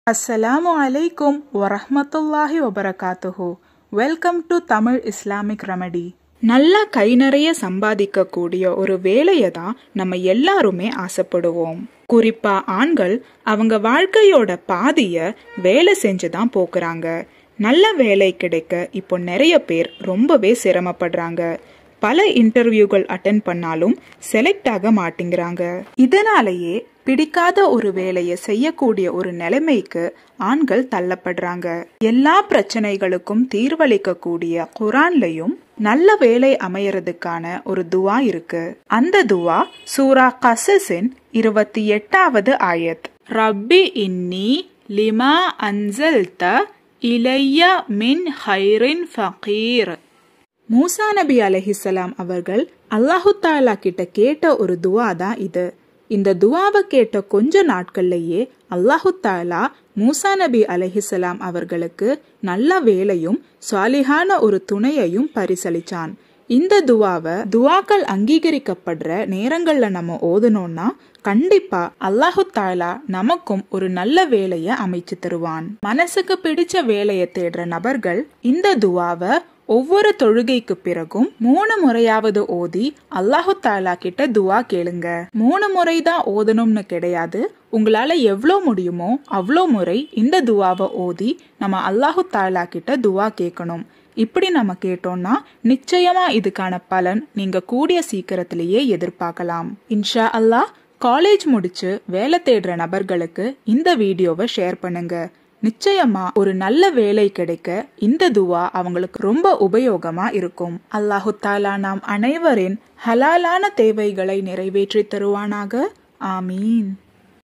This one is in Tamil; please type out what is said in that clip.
அஸ்ஸலாமு அலைக்கும் வரஹ்மத்துல்லாஹி வபரகாத்துஹு welcome to Tamil Islamic remedy நல்லா கை நிறைய சம்பாதிக்கக்கூடிய ஒரு வேலையை தான் நம்ம எல்லாருமே ஆசைப்படுவோம் குறிப்பா ஆண்கள் அவங்க வாழ்க்கையோட பாதிய வேலை செஞ்சு தான் போக்குறாங்க நல்ல வேலை கிடைக்க இப்போ நிறைய பேர் ரொம்பவே சிரமப்படுறாங்க பல இன்டர்வியூகள் அட்டன் பண்ணாலும் செலக்ட் ஆக மாட்டேங்கிறாங்க இதனாலேயே பிடிக்காத ஒரு வேலையை செய்யக்கூடிய ஒரு நிலைமைக்கு ஆண்கள் தள்ளப்படுறாங்க எல்லா பிரச்சனைகளுக்கும் தீர்வளிக்கக்கூடிய குரான்லயும் நல்ல வேலை அமையறதுக்கான ஒரு துவா இருக்கு அந்த துவா சூரா கசஸின் இருபத்தி எட்டாவது ஆயத் ரப்பி இன்னி லிமா அன்சல்த இலைய மின் ஹைரின் ஃபகீர் மூசா நபி அலஹிசலாம் அவர்கள் அல்லாஹு தாலா கிட்ட கேட்ட ஒரு துவா தான் இது இந்த துவாவை கேட்ட கொஞ்ச நாட்கள்லயே அல்லாஹு தாலா மூசா நபி அலஹிசலாம் அவர்களுக்கு நல்ல வேலையும் சாலிஹான ஒரு துணையையும் பரிசளிச்சான் இந்த துவாவை துவாக்கள் அங்கீகரிக்கப்படுற நேரங்கள்ல நம்ம ஓதனோம்னா கண்டிப்பா அல்லாஹு தாலா நமக்கும் ஒரு நல்ல வேலைய அமைச்சு தருவான் மனசுக்கு பிடிச்ச வேலையை தேடுற நபர்கள் இந்த துவாவை ஒவ்வொரு தொழுகைக்கு பிறகும் மூணு முறையாவது ஓதி அல்லாஹு தாலா கிட்ட துவா கேளுங்க மூணு முறை தான் ஓதணும்னு கிடையாது உங்களால எவ்வளோ முடியுமோ அவ்வளோ முறை இந்த துவாவை ஓதி நம்ம அல்லாஹு தாலா கிட்ட துவா கேட்கணும் இப்படி நம்ம கேட்டோம்னா நிச்சயமா இதுக்கான பலன் நீங்க கூடிய சீக்கிரத்திலேயே எதிர்பார்க்கலாம் இன்ஷா அல்லாஹ் காலேஜ் முடிச்சு வேலை தேடுற நபர்களுக்கு இந்த வீடியோவை ஷேர் பண்ணுங்க நிச்சயமா ஒரு நல்ல வேலை கிடைக்க இந்த துவா அவங்களுக்கு ரொம்ப உபயோகமா இருக்கும் அல்லாஹு தாலா நாம் அனைவரின் ஹலாலான தேவைகளை நிறைவேற்றி தருவானாக ஆமீன்